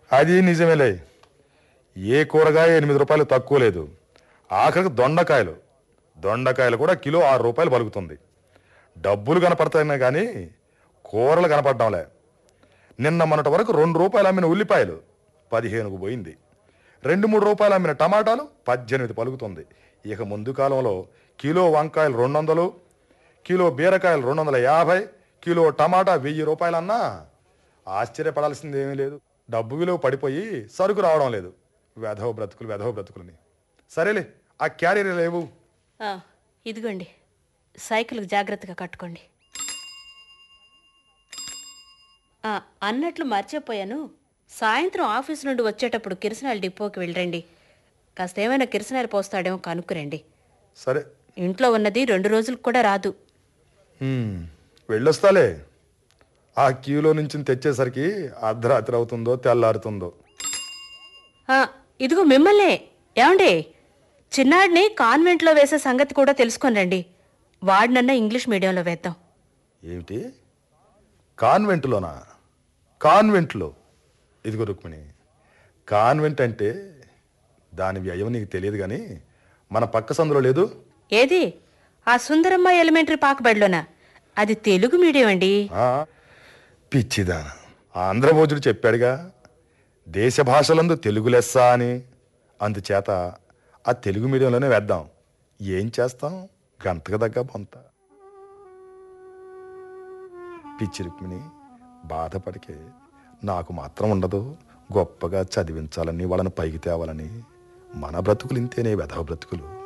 అది నిజమేలే ఏ కూరగాయ ఎనిమిది రూపాయలు తక్కువ లేదు ఆఖరికి దొండకాయలు దొండకాయలు కూడా కిలో ఆరు రూపాయలు పలుకుతుంది డబ్బులు కనపడతాయినా కానీ కూరలు కనపడడంలే నిన్న మొన్నటి వరకు రెండు రూపాయలు అమ్మిన ఉల్లిపాయలు పదిహేనుకు పోయింది రెండు మూడు రూపాయలు అమ్మిన టమాటాలు పద్దెనిమిది పలుకుతుంది ఇక ముందు కాలంలో కిలో వంకాయలు రెండు వందలు కిలో బీరకాయలు రెండు వందల యాభై కిలో టమాటా వెయ్యి రూపాయలన్నా ఆశ్చర్యపడాల్సింది ఏమీ లేదు డబ్బు విలువ పడిపోయి సరుకు రావడం లేదు వెధవ బ్రతుకులు వెధవ బ్రతుకులని సరేలే ఆ క్యారియర్ లేవు ఆ, ఇదిగోండి సైకిల్కి జాగ్రత్తగా కట్టుకోండి ఆ, అన్నట్లు మర్చిపోయాను సాయంత్రం ఆఫీస్ నుండి వచ్చేటప్పుడు కిరసనాయిల్ డిపోకి వెళ్ళండి కాస్త ఏమైనా కిరసనాయిల్ పోస్తాడేమో కనుక్కురండి సరే ఇంట్లో ఉన్నది రెండు రోజులకు కూడా రాదు హ్మ్, వెళ్ళొస్తాలే ఆ క్యూలో నుంచి తెచ్చేసరికి అర్ధరాత్రి అవుతుందో తెల్లారుతుందో ఆ, ఇదిగో మిమ్మల్నే ఏమండి చిన్నాడిని కాన్వెంట్లో వేసే సంగతి కూడా తెలుసుకొని రండి వాడినన్నా ఇంగ్లీష్ మీడియంలో వేద్దాం ఏమిటి కాన్వెంట్లోనా కాన్వెంట్లో ఇదిగో రుక్మిణి కాన్వెంట్ అంటే దాని వ్యయం నీకు తెలియదు కానీ మన పక్క సందులో లేదు ఏది ఆ సుందరమ్మ ఎలిమెంటరీ పాకబడిలోనా అది తెలుగు మీడియం అండి ఆ, పిచ్చిదా ఆంధ్రభోజుడు చెప్పాడుగా దేశ భాషలందు తెలుగు లెస్స అని అందుచేత ఆ తెలుగు మీడియంలోనే వేద్దాం ఏం చేస్తాం గంతకు దగ్గ పొంత పిచ్చి రుక్మిణి బాధపడికే నాకు మాత్రం ఉండదు గొప్పగా చదివించాలని వాళ్ళని పైకి తేవాలని మన బ్రతుకులు ఇంతేనే వెధవ బ్రతుకులు